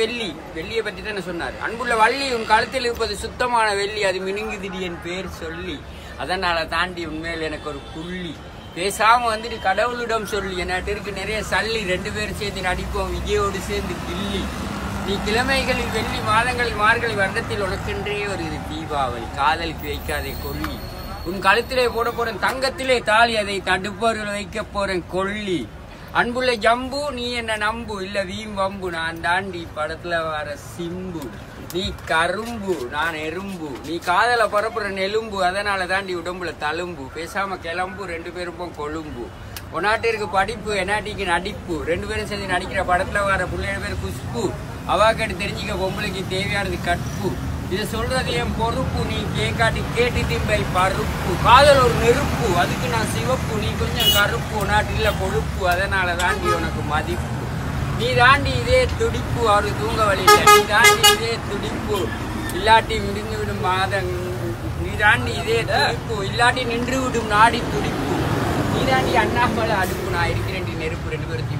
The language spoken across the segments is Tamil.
வெள்ளி வெள்ளியை பற்றி தானே சொன்னார் அன்புள்ள வள்ளி உன் கழுத்தில் இருப்பது சுத்தமான வெள்ளி அது மினுங்குதிடி என் பேர் சொல்லி அதனால தாண்டி உண்மையில் எனக்கு ஒரு புள்ளி பேசாம வந்துட்டு கடவுளிடம் சொல்லி என்கிட்ட இருக்கு நிறைய சல்லி ரெண்டு பேரும் சேர்ந்து நடிப்போம் விஜயோடு சேர்ந்து கில்லி நீ கிழமைகளில் வெள்ளி மாதங்களில் மார்கழி வருடத்தில் உனக்கென்றே ஒரு இது தீபாவளி காதலுக்கு வைக்காதே கொல்லி உன் கழுத்திலே போட போறேன் தங்கத்திலே தாலி அதை தடுப்பவர்கள் வைக்க போறேன் கொல்லி அன்புள்ள ஜம்பு நீ என்ன நம்பு இல்ல வீம் வம்பு நான் தாண்டி படத்துல வர சிம்பு நீ கரும்பு நான் எறும்பு நீ காதல பரப்புற நெலும்பு அதனால தாண்டி உடம்புல தழும்பு பேசாம கிளம்பு ரெண்டு பேருக்கும் கொழும்பு ஒன்னாட்டிற்கு படிப்பு என்னாட்டிக்கு நடிப்பு ரெண்டு பேரும் சேர்ந்து நடிக்கிற படத்துல வர பிள்ளைய பேர் குஷ்பு அவாக்கடி தெரிஞ்சுக்க பொம்பளைக்கு தேவையானது கற்பு இதை சொல்றது என் பொறுப்பு நீ கேட்காட்டி கேட்டு திம்பை பருப்பு காதல் ஒரு நெருப்பு அதுக்கு நான் சிவப்பு நீ கொஞ்சம் கருப்பு நாட்டில் கொழுப்பு அதனால தாண்டி உனக்கு மதிப்பு நீ தாண்டி இதே துடிப்பு அவரு தூங்க வழியில நீ தாண்டி இதே துடிப்பு இல்லாட்டி முடிந்து விடும் மாதம் நீ தாண்டி இதே துடிப்பு இல்லாட்டி நின்று விடும் நாடி துடிப்பு நீ தாண்டி அண்ணாமலை அடுப்பு நான் இருக்கிறேன் நெருப்பு ரெண்டு பேரும்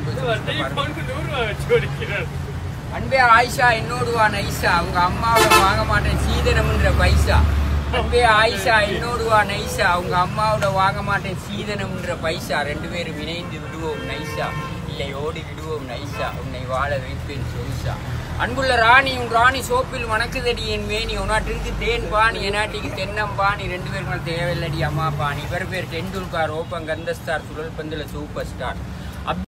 திம்பு அன்பே ஆயிஷா என்னோடு வா நைசா அவங்க அம்மாவோட வாங்க மாட்டேன் சீதனம்ன்ற பைசா அன்பே ஆயிஷா என்னோடு வா நைசா அவங்க அம்மாவோட வாங்க மாட்டேன் சீதனம்ன்ற பைசா ரெண்டு பேரும் இணைந்து விடுவோம் நைசா இல்லை ஓடி விடுவோம் நைசா உன்னை வாழ வைப்பேன் சொலுசா அன்புள்ள ராணி உன் ராணி சோப்பில் மணக்குதடி என் மேனி உன்னாட்டிற்கு தேன் பாணி என்னாட்டிக்கு தென்னம் பாணி ரெண்டு பேருக்கும் தேவையில்லடி அம்மா பாணி இவர் பேர் டெண்டுல்கர் ஓப்பன் கந்தஸ்டார் சுழல் பந்துல சூப்பர் ஸ்டார்